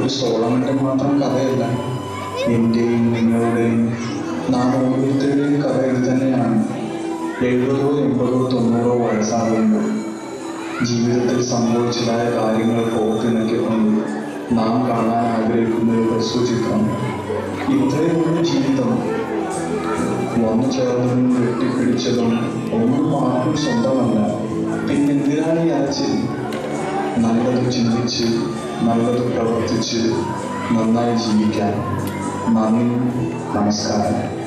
സോളമന്റെ മാത്രം കഥയല്ല എന്റെയും നിങ്ങളുടെയും നാം ഓരോരുത്തരുടെയും കഥ ഇത് തന്നെയാണ് എഴുപതോ എൺപതോ തൊണ്ണൂറോ വയസ്സാകുമ്പോൾ ജീവിതത്തിൽ സംഭവിച്ചതായ കാര്യങ്ങൾ ഓർത്തിണക്കിക്കൊണ്ട് നാം കാണാൻ ആഗ്രഹിക്കുന്ന ഒരു ഹ്രസ്വചിത്രം ഇത്രയുള്ള ജീവിതം വന്നു ചേർന്നതും കെട്ടിപ്പിടിച്ചതും ഒന്നും ആർക്കും സ്വന്തമല്ല പിന്നെന്തിനാണ് ഈ അലച്ചിൽ നല്ലത് ചിന്തിച്ച് നല്ലത് പ്രവർത്തിച്ച് നന്നായി ജീവിക്കാൻ നന്ദി നമസ്കാരം